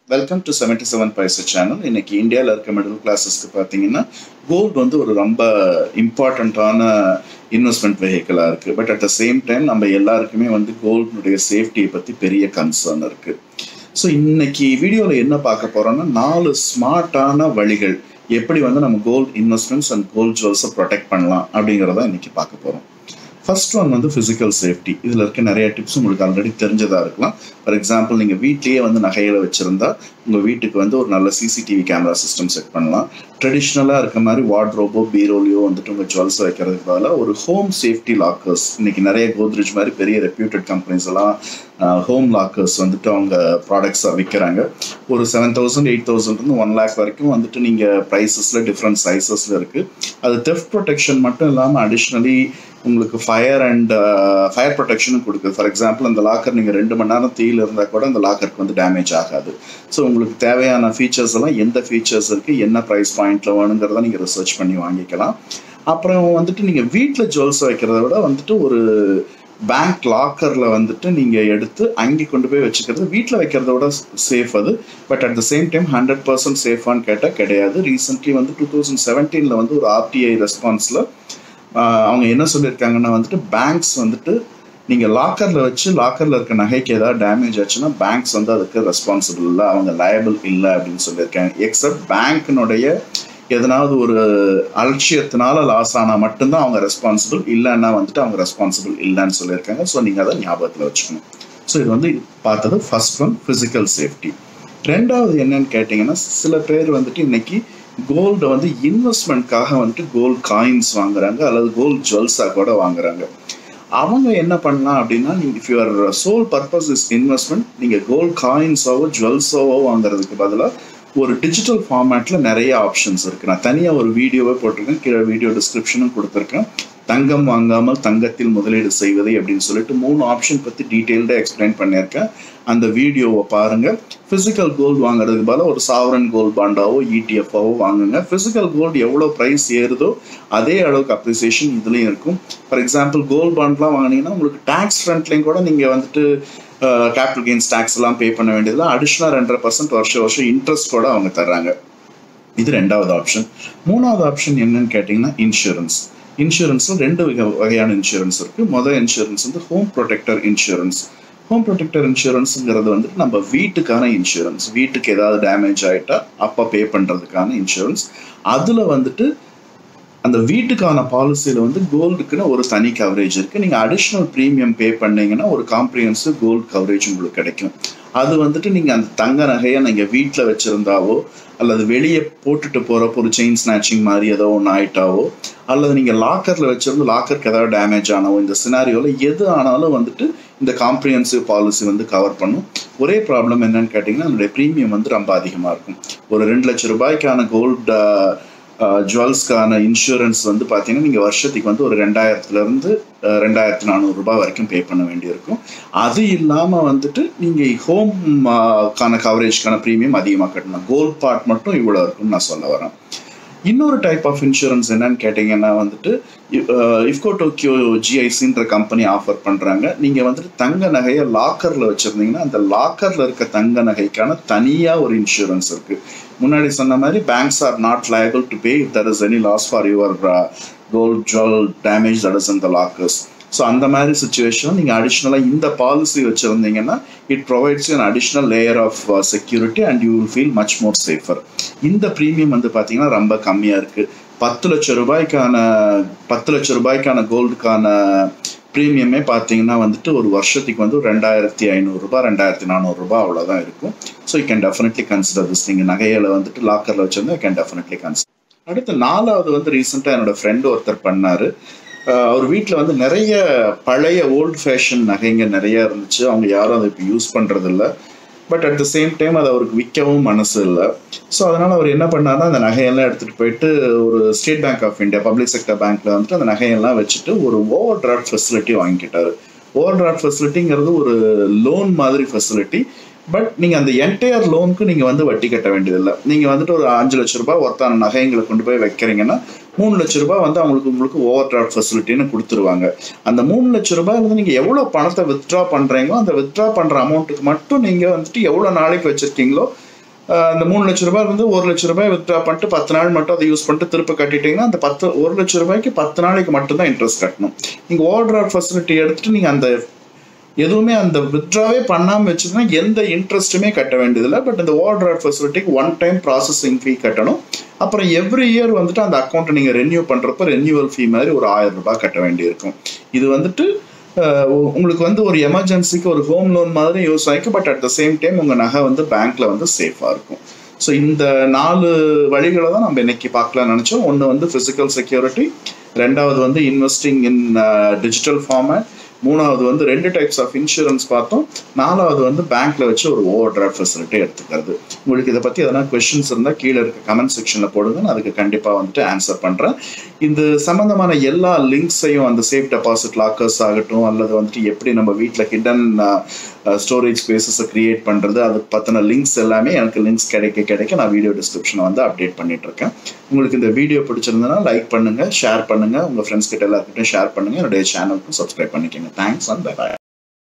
welcome to seventy seven Paisa channel இன்னைக்கு இந்தியாவில் இருக்க மிடில் கிளாஸஸ்க்கு பார்த்தீங்கன்னா கோல்டு வந்து ஒரு ரொம்ப இம்பார்ட்டண்ட்டான இன்வெஸ்ட்மெண்ட் வெஹிக்கிளாக இருக்குது but at the same time நம்ம எல்லாருக்குமே வந்து கோல்டுனுடைய சேஃப்டியை பற்றி பெரிய கன்சர்ன் இருக்குது ஸோ இன்னைக்கு வீடியோவில் என்ன பார்க்க போகிறோம்னா நாலு ஸ்மார்ட்டான வழிகள் எப்படி வந்து நம்ம கோல்டு இன்வெஸ்ட்மெண்ட்ஸ் அண்ட் கோல்ட் ஜுவல்ஸை ப்ரொடெக்ட் பண்ணலாம் அப்படிங்கிறத இன்னைக்கு பார்க்க போகிறோம் ஃபர்ஸ்ட் ஒன் வந்து ஃபிசிக்கல் சேஃப்டி இதில் இருக்க நிறைய டிப்ஸ் உங்களுக்கு ஆல்ரெடி தெரிஞ்சதாக இருக்கலாம் ஃபார் எக்ஸாம்பிள் நீங்கள் வீட்லேயே வந்து நகைகளை வச்சுருந்தா உங்கள் வீட்டுக்கு வந்து ஒரு நல்ல சிசிடிவி கேமரா சிஸ்டம் செட் பண்ணலாம் ட்ரெடிஷ்னலாக இருக்க மாதிரி வார்ட்ரோபோ பீரோலியோ வந்துட்டு உங்கள் ஜுவல்ஸ் வைக்கிறதுக்கு பதிலாக ஒரு ஹோம் சேஃப்டி லாக்கர்ஸ் இன்னைக்கு நிறைய கோத்ரேஜ் மாதிரி பெரிய ரெப்யூட்டட் கம்பெனிஸ் எல்லாம் ஹோம் லாக்கர்ஸ் வந்துட்டு அவங்க ப்ராடக்ட்ஸாக விற்கிறாங்க ஒரு செவன் தௌசண்ட் எயிட் தௌசண்ட்லேருந்து ஒன் லேக் வரைக்கும் வந்துட்டு நீங்கள் ப்ரைஸஸில் டிஃப்ரெண்ட் சைஸஸில் இருக்குது அது தெஃப்ட் ப்ரொடெக்ஷன் மட்டும் இல்லாமல் அடிஷ்னலி உங்களுக்கு ஃபயர் அண்ட் ஃபயர் ப்ரொடெக்ஷனும் கொடுக்குது ஃபார் எக்ஸாம்பிள் அந்த லாக்கர் நீங்கள் ரெண்டு மணி நேரம் தீயில் இருந்தால் கூட அந்த லாக்கருக்கு வந்து டேமேஜ் ஆகாது ஸோ உங்களுக்கு தேவையான ஃபீச்சர்ஸ் எல்லாம் எந்த ஃபீச்சர்ஸ் இருக்குது என்ன ப்ரைஸ் பாயிண்ட்டில் வேணுங்கிறத நீங்கள் ரிசர்ச் பண்ணி வாங்கிக்கலாம் அப்புறம் வந்துட்டு நீங்கள் வீட்டில் ஜுவல்ஸ் வைக்கிறத விட வந்துட்டு ஒரு பேங்க் லாக்கரில் வந்துட்டு நீங்கள் எடுத்து அங்கே கொண்டு போய் வச்சுக்கிறது வீட்டில் வைக்கிறத விட சேஃப் அது but at the same time hundred percent சேஃபான்னு கேட்டால் கிடையாது ரீசெண்ட்லி வந்து டூ தௌசண்ட் செவன்டீனில் வந்து ஒரு ஆர்டிஐ ரெஸ்பான்ஸில் அவங்க என்ன சொல்லியிருக்காங்கன்னா வந்துட்டு பேங்க்ஸ் வந்துட்டு நீங்கள் லாக்கரில் வச்சு லாக்கரில் இருக்க நகைக்கு ஏதாவது டேமேஜ் ஆச்சுன்னா பேங்க்ஸ் வந்து அதுக்கு ரெஸ்பான்சிபிள் இல்லை அவங்க லயபிள் இல்லை அப்படின்னு சொல்லியிருக்காங்க எக்ஸப்ட் பேங்க்கினுடைய எதனாவது ஒரு அலட்சியத்தினால லாஸ் ஆனால் மட்டும்தான் அவங்க ரெஸ்பான்சிபிள் இல்லைன்னா வந்துட்டு அவங்க ரெஸ்பான்சிபிள் இல்லைன்னு சொல்லியிருக்காங்க ஸோ நீங்கள் அதை ஞாபகத்தில் வச்சுக்கணும் ஸோ இது வந்து பார்த்தது ஃபர்ஸ்ட் ஒன் ஃபிசிக்கல் சேஃப்டி ரெண்டாவது என்னன்னு கேட்டிங்கன்னா சில பேர் வந்துட்டு இன்னைக்கு கோல்டை வந்து இன்வெஸ்ட்மெண்ட்காக வந்துட்டு கோல்டு காயின்ஸ் வாங்குறாங்க அல்லது கோல்டு ஜுவல்ஸாக கூட வாங்குறாங்க அவங்க என்ன பண்ணலாம் அப்படின்னா நீங்கள் if your sole purpose is investment நீங்கள் கோல்டு காயின்ஸாவோ ஜுவல்ஸாவோ வாங்குறதுக்கு பதிலாக ஒரு டிஜிட்டல் ஃபார்மேட்டில் நிறைய ஆப்ஷன்ஸ் இருக்குது நான் தனியாக ஒரு வீடியோவே போட்டிருக்கேன் கீழே வீடியோ டிஸ்கிரிப்ஷனும் கொடுத்துருக்கேன் தங்கம் வாங்காமல் தங்கத்தில் முதலீடு செய்வது அப்படின்னு சொல்லிட்டு மூணு ஆப்ஷன் பற்றி டீட்டெயில்டாக எக்ஸ்பிளைன் பண்ணியிருக்கேன் அந்த வீடியோவை பாருங்கள் ஃபிசிக்கல் கோல்டு வாங்குறதுக்கு பதிலாக ஒரு சாவரன் கோல்டு பாண்டாவோ இடிஎஃப்ஆவோ வாங்குங்க ஃபிசிக்கல் கோல்டு எவ்வளோ ப்ரைஸ் ஏறுதோ அதே அளவுக்கு அப்ரிசியேஷன் இதுலேயும் இருக்கும் ஃபார் எக்ஸாம்பிள் கோல்டு பாண்ட்லாம் வாங்கினீங்கன்னா உங்களுக்கு டேக்ஸ் ஃப்ரண்ட்லேயும் கூட நீங்கள் வந்துட்டு கேபிட்டல் கெயின்ஸ் டேக்ஸ் எல்லாம் பே பண்ண வேண்டியதில் அடிஷ்னல் ரெண்டரை பர்சன்ட் வருஷம் வருஷம் இன்ட்ரெஸ்ட் கூட அவங்க தர்றாங்க இது ரெண்டாவது ஆப்ஷன் மூணாவது ஆப்ஷன் என்னன்னு கேட்டிங்கன்னா இன்சூரன்ஸ் இன்சூரன்ஸில் ரெண்டு வகை வகையான இன்சூரன்ஸ் இருக்குது மொதல் இன்சூரன்ஸ் வந்து home protector insurance home protector இன்சூரன்ஸுங்கிறது வந்துட்டு நம்ம வீட்டுக்கான இன்சூரன்ஸ் வீட்டுக்கு ஏதாவது டேமேஜ் ஆகிட்டா அப்போ பே பண்ணுறதுக்கான இன்சூரன்ஸ் அதில் வந்துட்டு அந்த வீட்டுக்கான பாலிசியில் வந்து கோல்டுக்குன்னு ஒரு தனி கவரேஜ் இருக்குது நீங்கள் அடிஷ்னல் ப்ரீமியம் பே பண்ணீங்கன்னா ஒரு காம்ப்ரிஹென்சிவ் கோல்டு கவரேஜ் உங்களுக்கு கிடைக்கும் அது வந்துட்டு நீங்கள் அந்த தங்க நகையை நீங்கள் வீட்டில் வச்சுருந்தாவோ அல்லது வெளியே போட்டுட்டு போகிறப்போ ஒரு செயின் ஸ்நாச்சிங் மாதிரி ஏதோ ஒன்று ஆயிட்டாவோ அல்லது நீங்கள் லாக்கரில் வச்சிருந்து லாக்கருக்கு ஏதாவது டேமேஜ் ஆனவோ இந்த சினாரியோவில் எது ஆனாலும் வந்துட்டு இந்த காம்ப்ரிஹென்சிவ் பாலிசி வந்து கவர் பண்ணும் ஒரே ப்ராப்ளம் என்னன்னு கேட்டிங்கன்னா அதனுடைய ப்ரீமியம் வந்து ரொம்ப அதிகமாக இருக்கும் ஒரு ரெண்டு லட்சம் ரூபாய்க்கான கோல்டு ஜுவல்ஸ்க்கான இன்சூரன்ஸ் வந்து பார்த்தீங்கன்னா நீங்கள் வருஷத்துக்கு வந்து ஒரு ரெண்டாயிரத்துலேருந்து ரெண்டாயிரத்து நானூறுரூபா வரைக்கும் பே பண்ண வேண்டியிருக்கும் அது இல்லாமல் வந்துட்டு நீங்கள் ஹோம் கான கவரேஜ்க்கான ப்ரீமியம் அதிகமாக கட்டணும் கோல்ட் பார்ட் மட்டும் இவ்வளோ இருக்கும்னு நான் சொல்ல வரேன் இன்னொரு டைப் ஆஃப் இன்சூரன்ஸ் என்னன்னு கேட்டிங்கன்னா வந்துட்டு இஃப்கோ டோக்கியோ ஜிஐசின்ற கம்பெனி ஆஃபர் பண்ணுறாங்க நீங்கள் வந்துட்டு தங்க நகையை லாக்கரில் வச்சுருந்தீங்கன்னா அந்த லாக்கரில் இருக்க தங்க நகைக்கான தனியாக ஒரு இன்சூரன்ஸ் இருக்குது முன்னாடி சொன்ன மாதிரி banks are not liable to pay if there is any loss for your gold jewel damage that is in the lockers so அந்த மாதிரி சுச்சுவேஷன் நீங்கள் அடிஷ்னலாக இந்த பாலிசி வச்சுருந்தீங்கன்னா it provides an additional layer of security and you will feel much more safer இந்த premium வந்து பார்த்தீங்கன்னா ரொம்ப கம்மியாக இருக்குது பத்து லட்சம் ரூபாய்க்கான பத்து லட்சம் ரூபாய்க்கான கோல்டுக்கான ப்ரீமியமே பார்த்தீங்கன்னா வந்துட்டு ஒரு வருஷத்துக்கு வந்து ரெண்டாயிரத்தி ஐநூறுரூபா ரெண்டாயிரத்தி நானூறுரூபா அவ்வளோதான் இருக்கும் so you can definitely consider this நீங்கள் நகையில் வந்துட்டு லாக்கரில் வச்சிருந்தா யூ கேன் டெஃபினெட்லி கன்சிடர் அடுத்து நாலாவது வந்து ரீசெண்டாக என்னோட ஃப்ரெண்டு ஒருத்தர் பண்ணார் அவர் வீட்டில் வந்து நிறைய பழைய ஓல்டு ஃபேஷன் நகைங்க நிறைய இருந்துச்சு அவங்க யாரும் அதை இப்போ யூஸ் பண்ணுறதில்ல but at the same time அதை அவருக்கு விற்கவும் மனசு இல்லை ஸோ அதனால் அவர் என்ன பண்ணார்னா அந்த நகையெல்லாம் எடுத்துகிட்டு போயிட்டு ஒரு ஸ்டேட் பேங்க் ஆஃப் இந்தியா பப்ளிக் செக்டர் பேங்க்கில் வந்துட்டு அந்த நகையெல்லாம் வச்சுட்டு ஒரு ஓவர் டிராஃப்ட் ஃபெசிலிட்டி வாங்கிக்கிட்டாரு ஓவர் டிராஃப்ட் ஃபெசிலிட்டிங்கிறது ஒரு லோன் மாதிரி ஃபெசிலிட்டி பட் நீங்கள் அந்த என்டையர் லோனுக்கு நீங்கள் வந்து வட்டி கட்ட வேண்டியதில்லை நீங்கள் வந்துட்டு ஒரு அஞ்சு லட்ச ரூபாய் ஒருத்தான நகைங்களை கொண்டு போய் வைக்கிறீங்கன்னா மூணு லட்ச ரூபாய் வந்து அவங்களுக்கு உங்களுக்கு ஓவர் டிராஃப்ட் ஃபெசிலிட்டின்னு கொடுத்துருவாங்க அந்த மூணு லட்ச ரூபாய் வந்து நீங்கள் எவ்வளோ பணத்தை வித்ட்ரா பண்ணுறீங்களோ அந்த வித்ட்ரா பண்ணுற அமௌண்ட்டுக்கு மட்டும் நீங்கள் வந்துட்டு எவ்வளோ நாளைக்கு வச்சுருக்கீங்களோ அஹ், அந்த மூணு லட்ச ரூபாய் இருந்து ஒரு லட்ச ரூபாய் வித்ட்ரா பண்ணிட்டு பத்து நாள் மட்டும் அதை யூஸ் பண்ணிட்டு திருப்ப கட்டிட்டீங்கன்னா அந்த பத்து ஒரு லட்ச ரூபாய்க்கு பத்து நாளைக்கு மட்டும்தான் இன்ட்ரெஸ்ட் கட்டணும் நீங்கள் ஓவர் ஃபெசிலிட்டி எடுத்துட்டு நீங்கள் அந்த எதுவுமே அந்த வித்ட்ராவே பண்ணாமல் வச்சுருந்தா எந்த இன்ட்ரெஸ்ட்டுமே கட்ட வேண்டியதில்லை பட் இந்த ஓவர் ஃபெசிலிட்டிக்கு ஒன் டைம் ப்ராசஸிங் ஃபீ கட்டணும் அப்புறம் எவ்ரி இயர் வந்துட்டு அந்த அக்கௌண்ட்டை நீங்கள் ரெனியூ பண்ணுறப்ப ரெனியூவல் ஃபீ மாதிரி ஒரு ஆயிரம் ரூபாய் கட்ட வேண்டியிருக்கும் இது வந்துட்டு அஹ், உ- உங்களுக்கு வந்து ஒரு எமர்ஜென்சிக்கு ஒரு ஹோம் லோன் மாதிரி யூஸ் ஆகிக்கும் but at the same time உங்கள் நகை வந்து பேங்க்ல வந்து சேஃபாக இருக்கும் ஸோ இந்த நாலு வழிகளை தான் நம்ம இன்னைக்கு பார்க்கலாம்னு நினச்சோம் ஒன்று வந்து ஃபிசிக்கல் செக்யூரிட்டி ரெண்டாவது வந்து இன்வெஸ்டிங் இன் டிஜிட்டல் ஃபார்மேட் மூணாவது வந்து ரெண்டு டைப்ஸ் ஆஃப் இன்சூரன்ஸ் பார்த்தோம் நாலாவது வந்து பேங்க்ல வச்சு ஒரு ஓவர் டிராஃப்ட் ஃபெசிலிட்டி எடுத்துக்கிறது உங்களுக்கு இதை பற்றி எதனா கொஷின்ஸ் இருந்தால் கீழே இருக்க கமெண்ட் செக்ஷனில் போடுங்க நான் அதுக்கு கண்டிப்பாக வந்துட்டு ஆன்சர் பண்ணுறேன் இந்த சம்மந்தமான எல்லா லிங்க்ஸையும் அந்த சேஃப் டெபாசிட் லாக்கர்ஸ் ஆகட்டும் அல்லது வந்துட்டு எப்படி நம்ம வீட்டில் ஹிடன் ஸ்டோரேஜ் ஸ்பேசஸை கிரியேட் பண்ணுறது அது பற்றின லிங்க்ஸ் எல்லாமே எனக்கு லிங்க்ஸ் கிடைக்க கிடைக்க நான் வீடியோ டிஸ்கிரிப்ஷனை வந்து அப்டேட் பண்ணிட்டு இருக்கேன் உங்களுக்கு இந்த வீடியோ பிடிச்சிருந்ததுன்னா லைக் பண்ணுங்க ஷேர் பண்ணுங்க உங்க ஃப்ரெண்ட்ஸ் கிட்ட எல்லாருக்கிட்டையும் ஷேர் பண்ணுங்க என்னுடைய சேனலுக்கும் சப்ஸ்கிரைப் பண்ணிக்கோங்க தேங்க்ஸ் அண்ட் பை